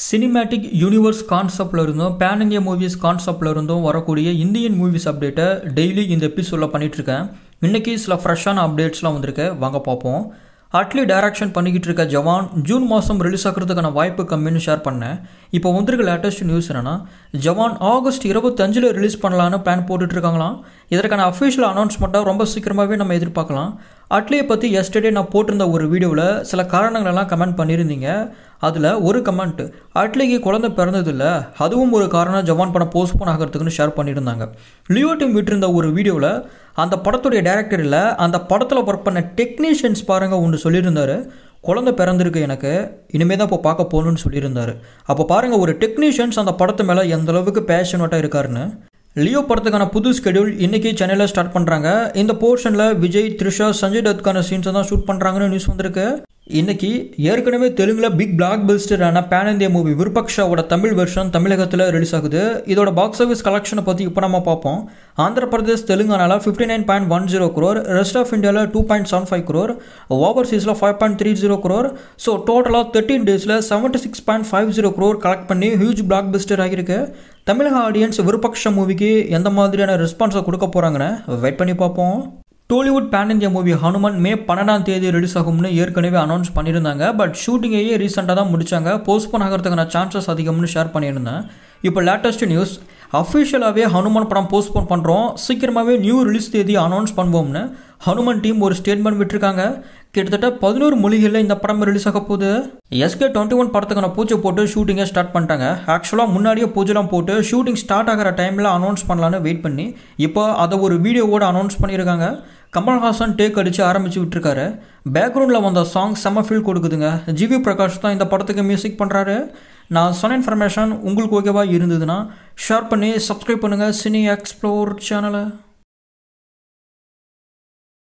cinematic universe கான்செப்டில் இருந்தும் pan India movies கான்செப்டில் இருந்தும் வரக்கூடிய இந்தியன் மூவிஸ் அப்டேட்டை டெய்லி இந்த எபிசோடில் பண்ணிகிட்ருக்கேன் இன்றைக்கி சில ஃப்ரெஷ்ஷான அப்டேட்ஸ்லாம் வந்திருக்கு வாங்க பார்ப்போம் அட்லி டைரக்ஷன் பண்ணிக்கிட்டு இருக்க ஜவான் ஜூன் மாதம் ரிலீஸ் ஆகிறதுக்கான வாய்ப்பு கம்மின்னு ஷேர் பண்ணேன் இப்போ வந்திருக்க லேட்டஸ்ட் நியூஸ் என்னன்னா ஜவான் ஆகஸ்ட் இருபத்தஞ்சில் ரிலீஸ் பண்ணலான்னு பிளான் போட்டுட்ருக்காங்களாம் இதற்கான அஃபிஷியல் அனௌன்ஸ்மெண்ட்டாக ரொம்ப சீக்கிரமாகவே நம்ம எதிர்பார்க்கலாம் அட்லியை பற்றி எஸ்டர்டே நான் போட்டிருந்த ஒரு வீடியோவில் சில காரணங்களெல்லாம் கமெண்ட் பண்ணியிருந்தீங்க அதில் ஒரு கமெண்ட் அட்லிக்கு குழந்தை பிறந்ததில்ல அதுவும் ஒரு காரணம் ஜவான் படம் போஸ்ட்போன் ஆகிறதுக்குன்னு ஷேர் பண்ணியிருந்தாங்க லியோ டீம் விட்டிருந்த ஒரு வீடியோவில் அந்த படத்துடைய டேரக்டர் இல்லை அந்த படத்தில் ஒர்க் பண்ண டெக்னீஷியன்ஸ் பாருங்கள் ஒன்று சொல்லியிருந்தாரு குழந்தை பிறந்திருக்கு எனக்கு இனிமேல் தான் இப்போ பார்க்க போகணுன்னு சொல்லியிருந்தாரு அப்போ பாருங்கள் ஒரு டெக்னீஷியன்ஸ் அந்த படத்து மேலே எந்த அளவுக்கு பேஷனட்டாக இருக்காருன்னு லியோ படத்துக்கான புது ஸ்கெடியூல் இன்றைக்கி சென்னையில் ஸ்டார்ட் பண்ணுறாங்க இந்த போர்ஷனில் விஜய் த்ரிஷா சஞ்சய் தத்துக்கான சீன்ஸை தான் ஷூட் பண்ணுறாங்கன்னு நியூஸ் வந்திருக்கு இன்னைக்கு ஏற்கனவே தெலுங்கில் பிக் பிளாக் பஸ்டரான பேன் இந்தியா மூவி விருபக்ஷாவோட தமிழ் வெர்ஷன் தமிழகத்தில் ரிலீஸ் ஆகுது இதோட பாக்ஸ் ஆஃபீஸ் கலெக்ஷனை பற்றி இப்போ நம்ம பார்ப்போம் ஆந்திர பிரதேஷ் தெலுங்கானால fifty nine point one zero crore rest of இந்தியாவில் two point seven five crore ஓவர்சீஸில் five point three zero crore so டோட்டலாக தேர்ட்டின் டேஸில் seventy six point five zero crore collect பண்ணி ஹியூஜ் பிளாக் பஸ்டர் ஆகியிருக்கு தமிழக ஆடியன்ஸ் விருபக்ஷ மூவிக்கு எந்த மாதிரியான ரெஸ்பான்ஸை கொடுக்க போகிறாங்கன்னு வெயிட் பண்ணி பார்ப்போம் Tollywood pan India movie Hanuman May பன்னெண்டாம் தேதி ரிலீஸ் ஆகும்னு ஏற்கனவே அனௌன்ஸ் பண்ணியிருந்தாங்க பட் ஷூட்டிங்கையே ரீசெண்டாக தான் முடித்தாங்க போஸ்ட்போன் ஆகிறதுக்கான சான்சஸ் அதிகம்னு ஷேர் பண்ணியிருந்தேன் இப்போ லேட்டஸ்ட் நியூஸ் அஃபிஷியலாகவே ஹனுமான் படம் போஸ்ட்போன் பண்ணுறோம் சீக்கிரமாகவே நியூ ரிலீஸ் தேதி அனௌன்ஸ் பண்ணுவோம்னு ஹனுமான் டீம் ஒரு ஸ்டேட்மெண்ட் விட்டுருக்காங்க கிட்டத்தட்ட பதினோரு மொழிகளில் இந்த படம் ரிலீஸ் ஆக போகுது எஸ்கே டுவெண்ட்டி ஒன் படத்துக்கான பூஜை போட்டு ஷூட்டிங்கை ஸ்டார்ட் பண்ணிட்டாங்க ஆக்சுவலாக முன்னாடியே பூஜைலாம் போட்டு ஷூட்டிங் ஸ்டார்ட் ஆகிற டைமில் அனௌன்ஸ் பண்ணலான்னு வெயிட் பண்ணி இப்போ அதை ஒரு வீடியோவோட அனௌன்ஸ் பண்ணியிருக்காங்க கமல்ஹாசன் டேக் அடித்து ஆரம்பித்து விட்டுருக்காரு பேக்ரவுண்டில் வந்த சாங் செம்ம ஃபீல் கொடுக்குதுங்க ஜிவி பிரகாஷ் தான் இந்த படத்துக்கு மியூசிக் பண்ணுறாரு நான் சொன்ன இன்ஃபர்மேஷன் உங்களுக்கு ஓகேவா இருந்ததுன்னா ஷேர் பண்ணி சப்ஸ்கிரைப் பண்ணுங்கள் சினி எக்ஸ்ப்ளோர் சேனலை